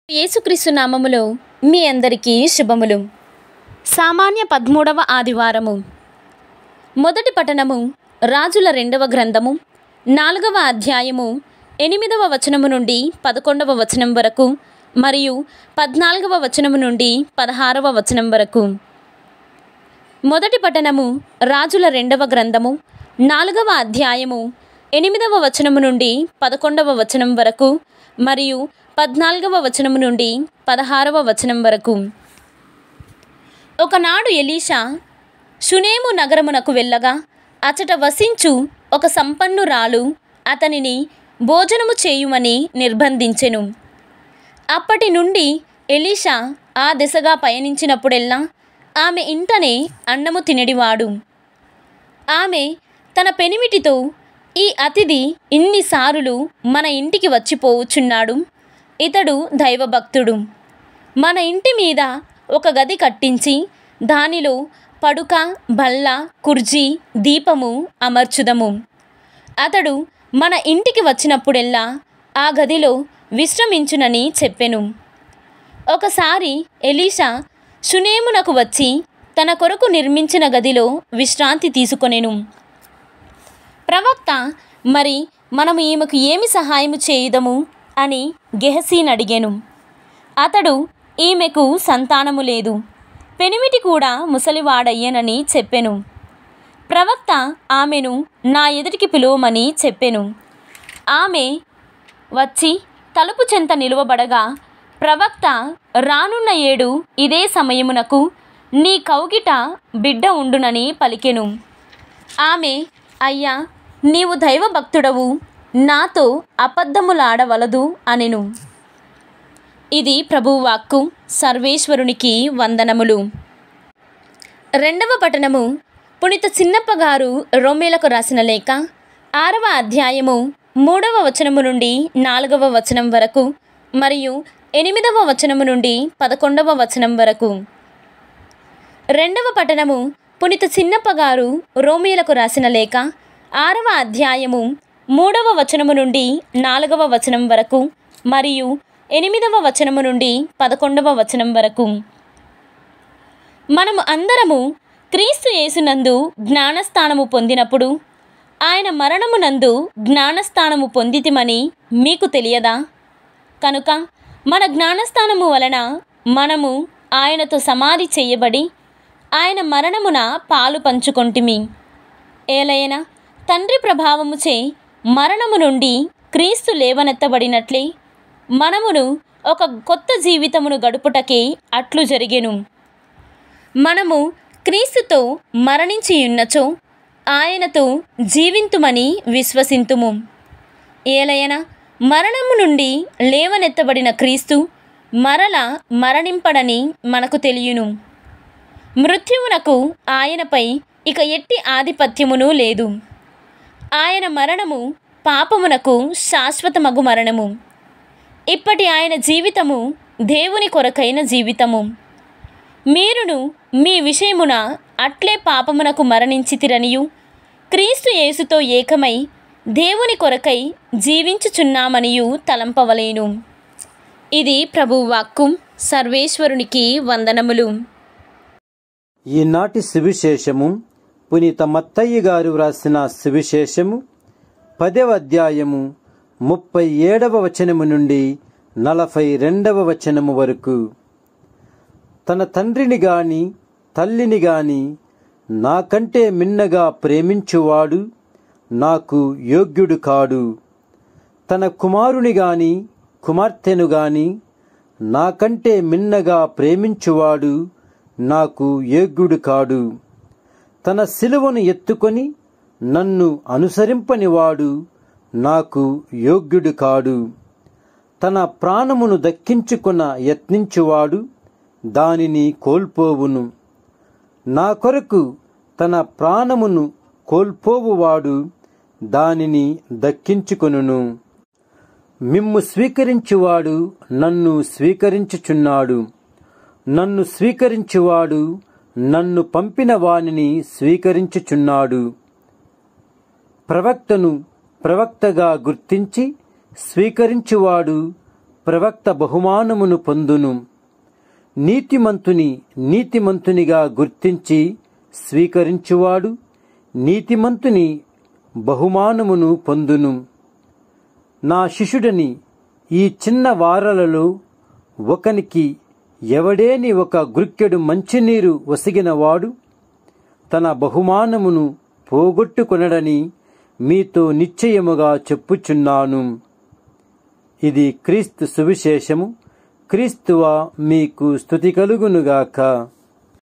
యేసుక్రీస్తు నామములో మీ అందరికీ శుభములు సామాన్య పదమూడవ ఆదివారము మొదటి పఠనము రాజుల రెండవ గ్రంథము నాలుగవ అధ్యాయము ఎనిమిదవ వచనము నుండి పదకొండవ వచనం వరకు మరియు పద్నాలుగవ వచనము నుండి పదహారవ వచనం వరకు మొదటి పఠనము రాజుల రెండవ గ్రంథము నాలుగవ అధ్యాయము ఎనిమిదవ వచనము నుండి పదకొండవ వచనం వరకు మరియు పద్నాలుగవ వచనము నుండి పదహారవ వచనం వరకు ఒకనాడు ఎలీషా షునేము నగరమునకు వెళ్ళగా అచట వసించు ఒక సంపన్నురాలు అతనిని భోజనము చేయుమని నిర్బంధించెను అప్పటి నుండి ఎలీషా ఆ దిశగా పయనించినప్పుడెల్లా ఆమె ఇంటనే అన్నము తినడివాడు ఆమె తన పెనిమిటితో ఈ అతిథి ఇన్నిసారులు మన ఇంటికి వచ్చిపోవచ్చున్నాడు ఇతడు దైవభక్తుడు మన ఇంటి మీద ఒక గది కట్టించి దానిలో పడుక బల్ల కుర్జీ దీపము అమర్చుదము అతడు మన ఇంటికి వచ్చినప్పుడెల్లా ఆ గదిలో విశ్రమించునని చెప్పెను ఒకసారి ఎలీషా షునేమునకు వచ్చి తన కొరకు నిర్మించిన గదిలో విశ్రాంతి తీసుకొనెను ప్రవక్త మరి మనము ఈమెకు ఏమి సహాయము చేయుదము అని గెహసీని అడిగాను అతడు ఈమెకు సంతానము లేదు పెనిమిటి కూడా ముసలివాడయ్యనని చెప్పెను ప్రవక్త ఆమెను నా ఎదుటికి పిలువమని చెప్పెను ఆమె వచ్చి తలుపు చెంత నిలువబడగా ప్రవక్త రానున్న ఏడు ఇదే సమయమునకు నీ కౌగిట బిడ్డ ఉండునని పలికెను ఆమె అయ్యా నీవు దైవభక్తుడవు నాతో అబద్ధములాడవలదు అనెను ఇది ప్రభువాక్కు సర్వేశ్వరునికి వందనములు రెండవ పఠనము పునిత చిన్నప్ప గారు రోమేలకు రాసిన లేఖ ఆరవ అధ్యాయము మూడవ వచనము నుండి నాలుగవ వచనం వరకు మరియు ఎనిమిదవ వచనము నుండి పదకొండవ వచనం వరకు రెండవ పఠనము పునిత చిన్నప్ప గారు రోమిలకు రాసిన లేఖ ఆరవ అధ్యాయము మూడవ వచనము నుండి నాలుగవ వచనం వరకు మరియు ఎనిమిదవ వచనము నుండి పదకొండవ వచనం వరకు మనము అందరము క్రీస్తు యేసునందు జ్ఞానస్థానము పొందినప్పుడు ఆయన మరణమునందు జ్ఞానస్థానము పొందితిమని మీకు తెలియదా కనుక మన జ్ఞానస్థానము వలన మనము ఆయనతో సమాధి చేయబడి ఆయన మరణమున పాలు పంచుకొంటిమి ఏలయన తండ్రి ప్రభావముచే మరణము నుండి క్రీస్తు లేవనెత్తబడినట్లే మనమును ఒక కొత్త జీవితమును గడుపుటకే అట్లు జరిగెను మనము క్రీస్తుతో మరణించి ఉన్నచో ఆయనతో జీవింతుమని విశ్వసింతుము ఏలయన మరణము నుండి లేవనెత్తబడిన క్రీస్తు మరల మరణింపడని మనకు తెలియను మృత్యువునకు ఆయనపై ఇక ఎట్టి ఆధిపత్యమును లేదు ఆయన మరణము పాపమునకు శాశ్వతమగు మరణము ఇప్పటి ఆయన జీవితము దేవుని కొరకైన జీవితము మీరును మీ విషయమున అట్లే పాపమునకు మరణించితిరనియు క్రీస్తు యేసుతో ఏకమై దేవుని కొరకై జీవించుచున్నామనియు తలంపవలేను ఇది ప్రభువాక్కు సర్వేశ్వరునికి వందనములు ఈనాటి సువిశేషము పునీత మత్తయ్య గారు వ్రాసిన సువిశేషము పదవ అధ్యాయము ముప్పై ఏడవ వచనము నుండి నలభై రెండవ వచనము వరకు తన తండ్రిని గాని తల్లిని గాని నాకంటే మిన్నగా ప్రేమించువాడు నాకు యోగ్యుడు కాడు తన కుమారుని గాని కుమార్తెను గాని నాకంటే మిన్నగా ప్రేమించువాడు నాకు యోగ్యుడు కాడు తన సిలువను ఎత్తుకొని నన్ను అనుసరింపనివాడు నాకు యోగ్యుడు కాడు తన ప్రాణమును దక్కించుకున్న యత్నించువాడు దానిని కోల్పోవును నా కొరకు తన ప్రాణమును కోల్పోవువాడు దానిని దక్కించుకొనును మిమ్ము స్వీకరించువాడు నన్ను స్వీకరించుచున్నాడు నన్ను స్వీకరించువాడు నన్ను పంపిన వానిని స్వీకరించుచున్నాడు ప్రవక్తను ప్రవక్తగా గుర్తించి స్వీకరించువాడు ప్రవక్త బహుమానమును పొందును నీతిమంతుని నీతిమంతునిగా గుర్తించి స్వీకరించువాడు నీతిమంతుని బహుమానమును పొందును నా శిష్యుడని ఈ చిన్న వారలలో ఒకనికి ఎవడేని ఒక గుర్కెడు మంచినీరు వసిగినవాడు తన బహుమానమును పోగొట్టుకొనడని మీతో నిశ్చయముగా చెప్పుచున్నాను ఇది క్రీస్తు సువిశేషము క్రీస్తువ మీకు స్థుతి కలుగునుగాక